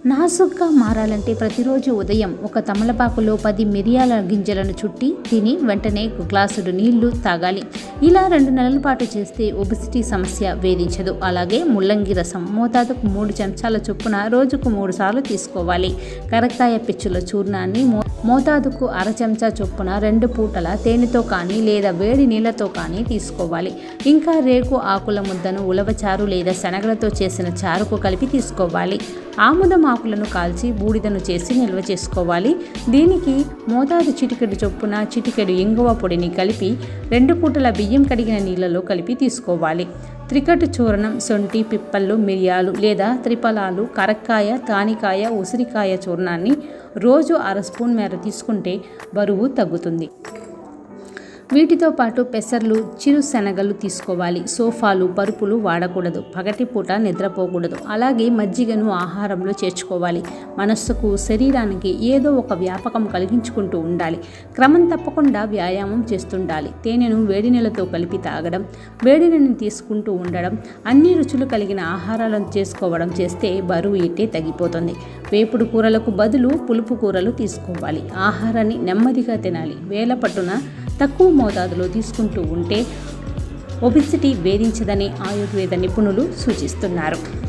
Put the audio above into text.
నాసుగ్గా మారాలంటే ప్రతిరోజు ఉదయం ఒక తమలపాకులో పది మిరియాల గింజలను చుట్టి తిని వెంటనే ఒక గ్లాసుడు నీళ్లు తాగాలి ఇలా రెండు నెలల పాటు చేస్తే ఒబిసిటీ సమస్య వేధించదు అలాగే ముల్లంగి రసం మోతాదుకు మూడు చెంచాల చొప్పున రోజుకు మూడు సార్లు తీసుకోవాలి కరక్కాయ పిచ్చుల చూర్ణాన్ని మో మోతాదుకు అర చెంచా చొప్పున రెండు పూటల తేనెతో కానీ లేదా వేడి నీళ్ళతో కానీ తీసుకోవాలి ఇంకా రేకు ఆకుల ముద్దను ఉలవచారు లేదా శనగలతో చేసిన చారుకు కలిపి తీసుకోవాలి ఆముదం ఆకులను కాల్చి బూడిదను చేసి నిల్వ చేసుకోవాలి దీనికి మోతాదు చిటికెడు చొప్పున చిటికెడు ఇంగువ పొడిని కలిపి రెండు పూటల బియ్యం కడిగిన నీళ్ళలో కలిపి తీసుకోవాలి త్రికటు చూర్ణం సొంటి పిప్పళ్ళు మిరియాలు లేదా త్రిఫలాలు కరక్కాయ తానికాయ ఉసిరికాయ చూర్ణాన్ని రోజు అర స్పూన్ మేర తీసుకుంటే బరువు తగ్గుతుంది వీటితో పాటు పెసర్లు చిరు శనగలు తీసుకోవాలి సోఫాలు పరుపులు వాడకూడదు పగటిపూట నిద్రపోకూడదు అలాగే మజ్జిగను ఆహారంలో చేర్చుకోవాలి మనస్సుకు శరీరానికి ఏదో ఒక వ్యాపకం కలిగించుకుంటూ ఉండాలి క్రమం తప్పకుండా వ్యాయామం చేస్తుండాలి తేనెను వేడి నీళ్ళతో కలిపి తాగడం వేడి నీళ్ళని తీసుకుంటూ ఉండడం అన్ని రుచులు కలిగిన ఆహారాలను చేసుకోవడం చేస్తే బరువు ఇట్టే తగ్గిపోతుంది వేపుడు కూరలకు బదులు పులుపు కూరలు తీసుకోవాలి ఆహారాన్ని నెమ్మదిగా తినాలి వేల పట్టున తక్కువ మోతాదులో తీసుకుంటూ ఉంటే ఒబిసిటీ వేధించదని ఆయుర్వేద నిపుణులు సూచిస్తున్నారు